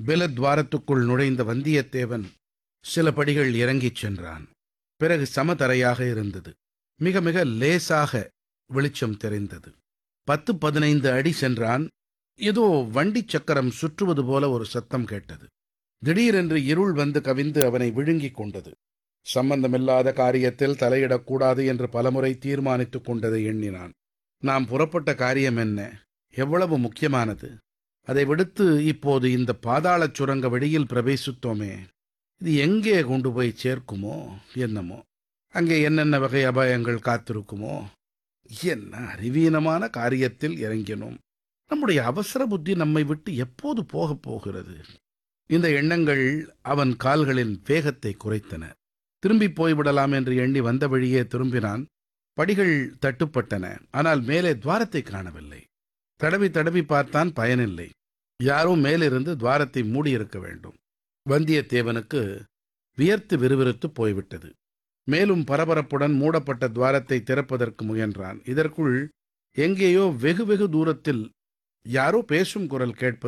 பிலத்வாரத்துக்குள் நுழைந்த வந்தியத்தேவன் சில படிகள் இறங்கிச் சென்றான் பிறகு சமதரையாக இருந்தது மிக மிக லேசாக வெளிச்சம் தெரிந்தது பத்து பதினைந்து அடி சென்றான் ஏதோ வண்டிச் சக்கரம் சுற்றுவது போல ஒரு சத்தம் கேட்டது திடீரென்று இருள் வந்து கவிந்து அவனை விழுங்கிக் கொண்டது சம்பந்தமில்லாத காரியத்தில் தலையிடக்கூடாது என்று பலமுறை தீர்மானித்துக் கொண்டதை எண்ணினான் நாம் புறப்பட்ட காரியம் என்ன எவ்வளவு முக்கியமானது அதை விடுத்து இப்போது இந்த பாதாளச் சுரங்க வழியில் பிரவேசித்தோமே இது எங்கே கொண்டு போய் சேர்க்குமோ என்னமோ அங்கே என்னென்ன வகை அபாயங்கள் காத்திருக்குமோ என்ன அறிவீனமான காரியத்தில் இறங்கினோம் நம்முடைய அவசர புத்தி நம்மை விட்டு எப்போது போகப் போகிறது இந்த எண்ணங்கள் அவன் கால்களின் வேகத்தை குறைத்தன திரும்பி போய்விடலாம் என்று எண்ணி வந்த வழியே திரும்பினான் படிகள் தட்டுப்பட்டன ஆனால் மேலே துவாரத்தை காணவில்லை தடவி தடவி பார்த்தான் பயனில்லை யாரோ மேலிருந்து துவாரத்தை மூடியிருக்க வேண்டும் வந்தியத்தேவனுக்கு வியர்த்து விறுவிறுத்து போய்விட்டது மேலும் பரபரப்புடன் மூடப்பட்ட துவாரத்தை திறப்பதற்கு முயன்றான் இதற்குள் எங்கேயோ வெகு வெகு தூரத்தில் யாரோ பேசும் குரல் கேட்பது